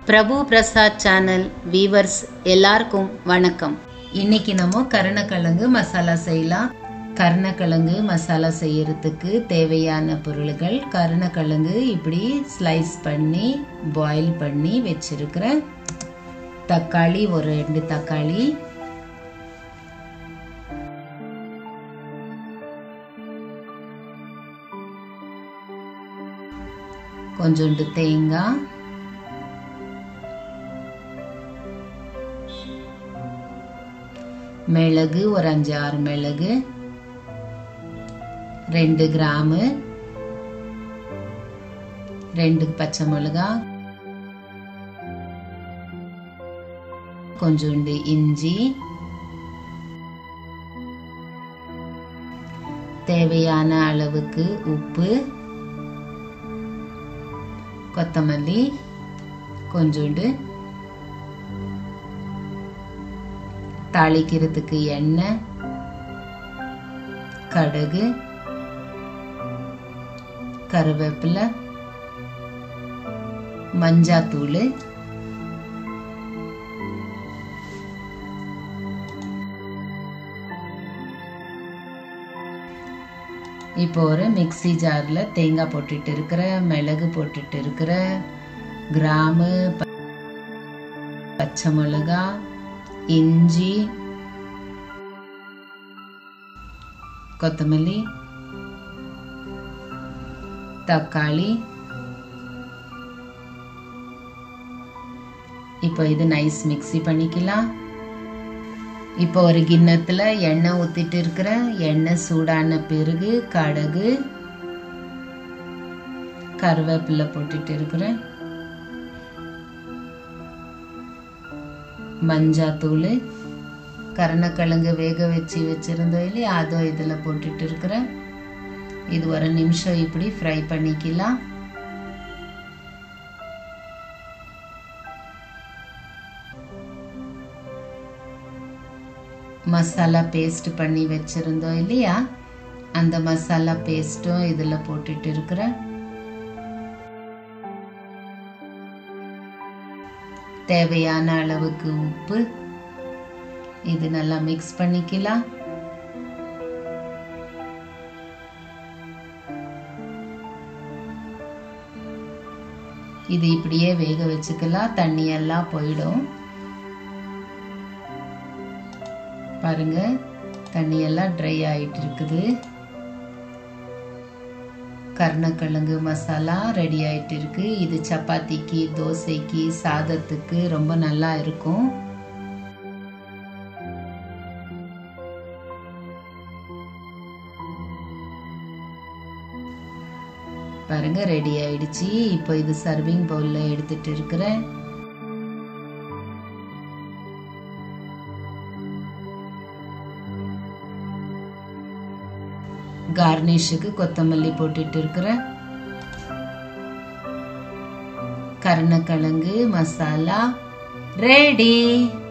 பிரபு Prasad channel viewers எல்லாருக்கும் வணக்கம் இன்னைக்கு நம்ம கருணக்கிழங்கு மசாலா செய்யலாம் கருணக்கிழங்கு மசாலா செய்யறதுக்கு தேவையான பொருள்கள் கருணக்கிழங்கு இப்படி ஸ்லைஸ் பண்ணி பாயில் பண்ணி வச்சிருக்கிறேன் தக்காளி ஒரு ரெண்டு தக்காளி கொஞ்சோண்டு தேங்காய் மிளகு ஒரு அஞ்சு ஆறு மிளகு ரெண்டு கிராமு ரெண்டு பச்சை மிளகா கொஞ்சோண்டு இஞ்சி தேவையான அளவுக்கு உப்பு கொத்தமல்லி கொஞ்சோண்டு தாளிக்கிறதுக்கு எண்ணெய் கடுகு கருவேப்பிலை மஞ்சாத்தூள் இப்போ ஒரு மிக்சி ஜாரில் தேங்காய் போட்டுட்டு இருக்கிற மிளகு போட்டுட்டு இருக்கிற கிராமு பச்சை மிளகா இஞ்சி கொத்தமல்லி தக்காளி இப்போ இது நைஸ் மிக்ஸி பண்ணிக்கலாம் இப்போ ஒரு கிண்ணத்தில் எண்ணெய் ஊற்றிட்டு இருக்கிறேன் எண்ணெய் சூடான பிறகு கடுகு கருவேப்பிலை போட்டுட்டு இருக்கிறேன் மஞ்சாத்தூள் கருணக்கிழங்கு வேக வச்சு வச்சுருந்தோம் இல்லையா அதோ இதில் போட்டுட்டு இருக்கிறேன் இது ஒரு நிமிஷம் இப்படி ஃப்ரை பண்ணிக்கலாம் மசாலா பேஸ்ட் பண்ணி வச்சுருந்தோம் இல்லையா அந்த மசாலா பேஸ்ட்டும் இதில் போட்டுட்டு இருக்கிறேன் தேவையான அளவுக்கு உப்பு இது நல்லா மிக்ஸ் பண்ணிக்கலாம் இது இப்படியே வேக வச்சுக்கலாம் தண்ணி எல்லாம் போயிடும் பாருங்க தண்ணி எல்லாம் ட்ரை ஆயிட்டு இருக்குது கருணக்கிழங்கு மசாலா ரெடி ஆயிட்டு இருக்கு இது சப்பாத்திக்கு தோசைக்கு சாதத்துக்கு ரொம்ப நல்லா இருக்கும் பாருங்க ரெடி ஆயிடுச்சு இப்போ இது சர்விங் பவுல்ல எடுத்துட்டு இருக்கிறேன் கார்னிஷுக்கு கொத்தமல்லி போட்டுட்டு இருக்கிறேன் கருணக்கிழங்கு மசாலா ரெடி